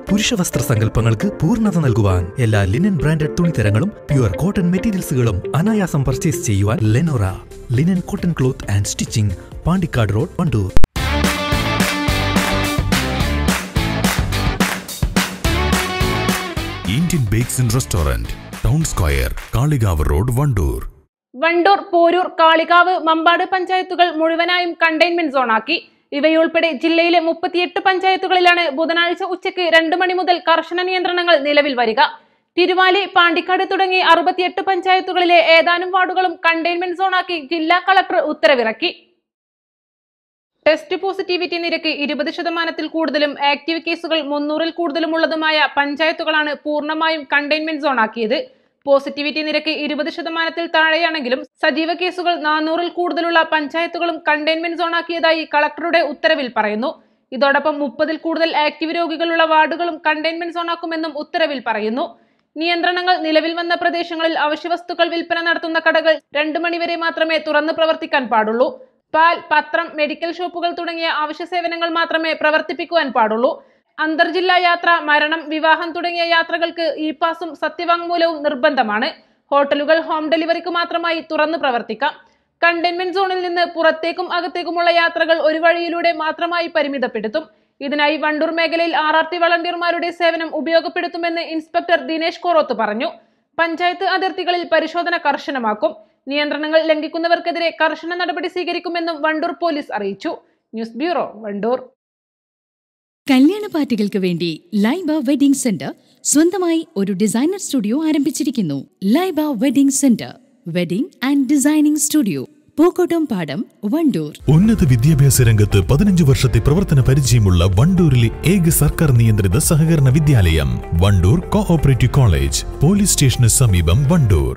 പുരുഷ വസ്ത്ര സങ്കല്പങ്ങൾക്ക് പൂർണ്ണത നൽകുവാൻ എല്ലാ ലിനൻ ബ്രാൻഡഡ് തുണിത്തരങ്ങളും പ്യുവർ കോട്ടൺ മെറ്റീരിയൽസുകളും അനായാസം പർച്ചേസ് ചെയ്യുവാൻ Lenora linen cotton cloth and stitching Pandikkad road Wandoor Indian bakes and restaurant town square Kalikavu road Wandoor Wandoor Porur Kalikavu Mambad പഞ്ചായത്തുകൾ മുഴുവനായും കണ്ടെയ്ൻമെന്റ് സോണാക്കി ഇവയുൾപ്പെടെ ജില്ലയിലെ മുപ്പത്തിയെട്ട് പഞ്ചായത്തുകളിലാണ് ബുധനാഴ്ച ഉച്ചയ്ക്ക് രണ്ട് മണി മുതൽ കർശന നിയന്ത്രണങ്ങൾ നിലവിൽ വരിക തിരുവാലി പാണ്ടിക്കാട് തുടങ്ങി അറുപത്തിയെട്ട് പഞ്ചായത്തുകളിലെ ഏതാനും വാർഡുകളും കണ്ടെയ്ൻമെന്റ് സോണാക്കി ജില്ലാ കളക്ടർ ഉത്തരവിറക്കി ടെസ്റ്റ് പോസിറ്റിവിറ്റി നിരക്ക് ഇരുപത് ശതമാനത്തിൽ കൂടുതലും ആക്റ്റീവ് കേസുകൾ മുന്നൂറിൽ കൂടുതലുമുള്ളതുമായ പഞ്ചായത്തുകളാണ് പൂർണ്ണമായും കണ്ടെയ്ൻമെന്റ് സോണാക്കിയത് പോസിറ്റിവിറ്റി നിരക്ക് ഇരുപത് ശതമാനത്തിൽ താഴെയാണെങ്കിലും സജീവ കേസുകൾ നാനൂറിൽ കൂടുതലുള്ള പഞ്ചായത്തുകളും കണ്ടെയ്ൻമെന്റ് സോണാക്കിയതായി കളക്ടറുടെ ഉത്തരവിൽ പറയുന്നു ഇതോടൊപ്പം മുപ്പതിൽ കൂടുതൽ ആക്റ്റീവ് രോഗികളുള്ള വാർഡുകളും കണ്ടെയ്ൻമെന്റ് സോണാക്കുമെന്നും ഉത്തരവിൽ പറയുന്നു നിയന്ത്രണങ്ങൾ നിലവിൽ വന്ന പ്രദേശങ്ങളിൽ അവശ്യവസ്തുക്കൾ വിൽപ്പന നടത്തുന്ന കടകൾ രണ്ടു മണിവരെ മാത്രമേ തുറന്ന് പ്രവർത്തിക്കാൻ പാടുള്ളൂ പാൽ പത്രം മെഡിക്കൽ ഷോപ്പുകൾ തുടങ്ങിയ അവശ്യ സേവനങ്ങൾ മാത്രമേ പ്രവർത്തിപ്പിക്കുവാൻ പാടുള്ളൂ അന്തർജില്ലാ യാത്ര മരണം വിവാഹം തുടങ്ങിയ യാത്രകൾക്ക് ഇ പാസും സത്യവാങ്മൂലവും നിർബന്ധമാണ് ഹോട്ടലുകൾ ഹോം ഡെലിവറിക്ക് മാത്രമായി തുറന്നു പ്രവർത്തിക്കാം കണ്ടെയ്ൻമെന്റ് സോണിൽ നിന്ന് പുറത്തേക്കും അകത്തേക്കുമുള്ള യാത്രകൾ ഒരു വഴിയിലൂടെ മാത്രമായി പരിമിതപ്പെടുത്തും ഇതിനായി വണ്ടൂർ മേഖലയിൽ ആർ ആർ ടി വളണ്ടിയർമാരുടെ സേവനം ഉപയോഗപ്പെടുത്തുമെന്ന് ഇൻസ്പെക്ടർ ദിനേശ് കോറോത്ത് പറഞ്ഞു പഞ്ചായത്ത് അതിർത്തികളിൽ പരിശോധന കർശനമാക്കും നിയന്ത്രണങ്ങൾ ലംഘിക്കുന്നവർക്കെതിരെ കർശന നടപടി സ്വീകരിക്കുമെന്നും വണ്ടൂർ പോലീസ് അറിയിച്ചു ന്യൂസ് ബ്യൂറോ വണ്ടൂർ കല്യാണ പാർട്ടികൾക്ക് വേണ്ടി ലൈബ വെഡിംഗ് സെന്റർ സ്വന്തമായി ഒരു ഡിസൈനർ സ്റ്റുഡിയോ ആരംഭിച്ചിരിക്കുന്നു Laiba wedding centre wedding and designing studio Pookkottumpadam Wandoor ഉന്നത വിദ്യാഭ്യാസ രംഗത്ത് പതിനഞ്ച് വർഷത്തെ പ്രവർത്തന പരിചയമുള്ള വണ്ടൂരിലെ ഏക സർക്കാർ നിയന്ത്രിത സഹകരണ വിദ്യാലയം വണ്ടൂർ കോഓപ്പറേറ്റീവ് കോളേജ് പോലീസ് സ്റ്റേഷന് സമീപം വണ്ടൂർ